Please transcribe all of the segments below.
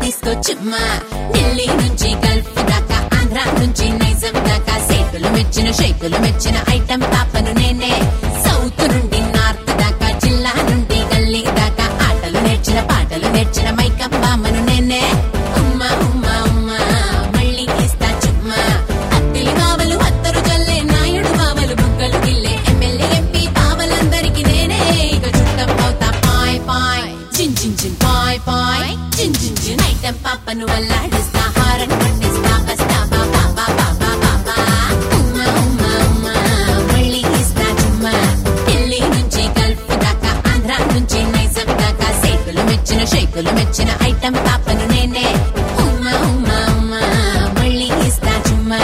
తీసుకో చుమ్మా ఢిల్లీ నుంచి గల్ఫ్ దాకా ఆంధ్ర నుంచి నైజం దాకా సేకులు మెచ్చిన షేకులు మెచ్చిన ఐటమ్ పాపను నేనే సౌత్ నుండి నార్త్ దాకా జిల్లా నుండి గల్లీ దాకా ఆటలు నేర్చిన పాటలు నేర్చిన మైకం బామ్మను నేనే ఉమ్మా ఉమ్మా ఉమ్మా మళ్ళీ ఇస్తా చుమ్మా అత్తిలి బావలు అత్తరు జల్లే నాయుడు బావలు బుగ్గలు గిల్లే ఎమ్మెల్యే ఎంపీ బావలందరికీ నేనే ఇక చుట్టం అవుతా పాయ్ పాయ్ జిన్ జిన్ జిన్ పాయ్ పాయ్ జిన్ జిన్ జిన్ ఐటం పాపను అల్లాడిస్తా హారన్ పండిస్తా బస్తా బాబా బాబా బాబా బా ఉమ్మా ఉమ్మా ఉమ్మా మళ్ళీ ఇస్తా చుమ్మా ఢిల్లీ నుంచి గల్ఫ్ దాకా ఆంధ్ర నుంచి నైజం దాకా సేకులు మెచ్చిన షేకులు మెచ్చిన ఐటం పాపను నేనే ఉమ్మా ఉమ్మా ఉమ్మా మళ్ళీ ఇస్తా చుమ్మా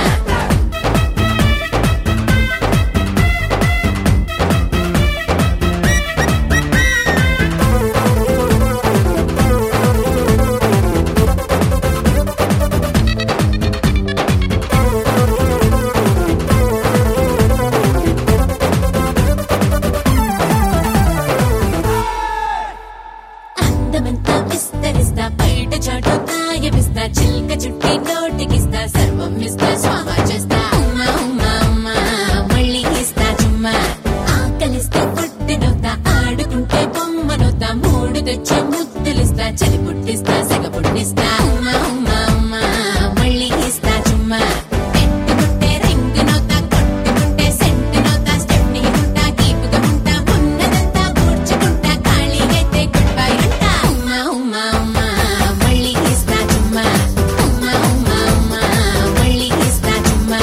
అందమంతా విస్తరిస్తా బయట చాటు కాయమిస్తా చిల్క చుట్టి నోటికిస్తా సర్వం ఇస్తా స్వాహ చేస్తా ఉమ్మా ఉమ్మా ఉమ్మా మళ్ళీ ఇస్తా చుమ్మా ఆకలిస్తే పుట్టినవుతా ఆడుకుంటే బొమ్మనవుతా మూడు తెచ్చే ముద్దులిస్తా చలి పుట్టిస్తా సెగ పుట్టిస్తా ఉమ్మా ఉమ్మా ఉమ్మా మళ్ళీ ఇస్తా చుమ్మా పెట్టుకుంటే రింగునవుతా కొట్టుకుంటే సెంటునవుతా స్టెప్ని ఉంటా కీపుగా ఉంటా ఉన్నదంతా పూడ్చుకుంటా ఖాళీ అయితే గుడ్ బై అంటా ఉమ్మా ఉమ్మా ఉమ్మా మళ్ళీ ఇస్తా చుమ్మా ఉమ్మా ఉమ్మా ఉమ్మా మళ్ళీ ఇస్తా చుమ్మా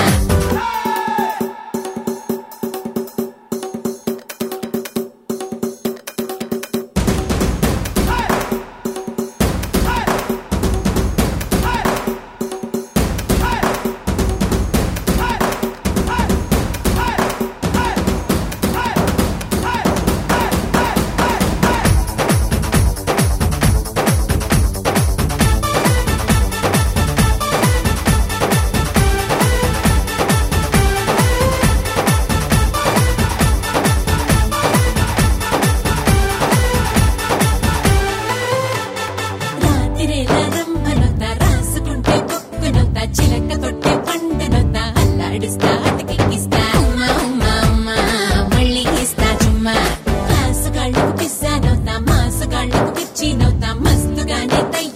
రాతిరేల రంభనొత్త రాసుకుంటే కుక్కునొత్త చిలక కొట్టే పండునొత్త అల్లాడిస్తా అతికిస్తా ఉమ్మా ఉమ్మా ఉమ్మా మళ్ళీ ఇస్తా చుమ్మా క్లాసు గాళ్ళకు పిస్సానొత్త మాసు గాళ్ళకు పిచ్చినొత్త మస్తుగానే తయ్య